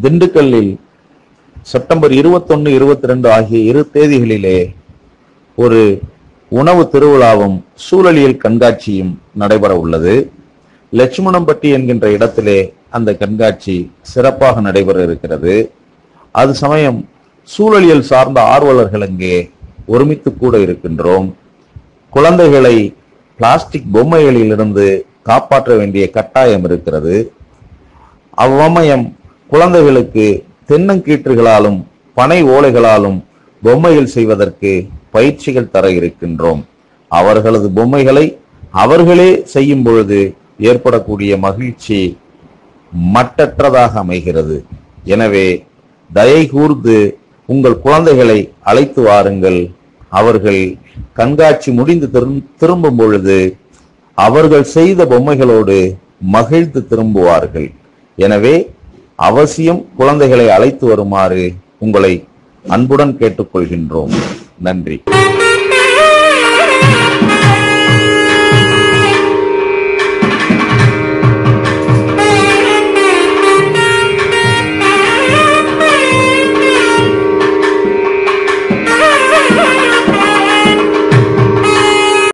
திண்டுக்கல்லில் செப்டம்பர் 21 இருபத்தி ரெண்டு ஆகிய இரு தேதிகளிலே ஒரு உணவு திருவிழாவும் சூழலியல் கண்காட்சியும் நடைபெற உள்ளது லட்சுமணம்பட்டி என்கின்ற இடத்திலே அந்த கண்காட்சி சிறப்பாக நடைபெற இருக்கிறது அது சமயம் சூழலியல் சார்ந்த ஆர்வலர்கள் அங்கே ஒருமித்து கூட இருக்கின்றோம் குழந்தைகளை பிளாஸ்டிக் பொம்மைகளிலிருந்து காப்பாற்ற வேண்டிய கட்டாயம் இருக்கிறது அவ்வமயம் குழந்தைகளுக்கு தென்னங்கீற்றுகளாலும் பனை ஓலைகளாலும் பொம்மைகள் செய்வதற்கு பயிற்சிகள் தர இருக்கின்றோம் அவர்களது பொம்மைகளை அவர்களே செய்யும் பொழுது ஏற்படக்கூடிய மகிழ்ச்சி மட்டற்றதாக அமைகிறது எனவே தயை கூர்ந்து உங்கள் குழந்தைகளை அழைத்து வாருங்கள் அவர்கள் கண்காட்சி முடிந்து திரும்- திரும்பும் பொழுது அவர்கள் செய்த பொம்மைகளோடு மகிழ்ந்து திரும்புவார்கள் எனவே அவசியம் குழந்தைகளை அழைத்து வருமாறு உங்களை அன்புடன் கேட்டுக்கொள்கின்றோம் நன்றி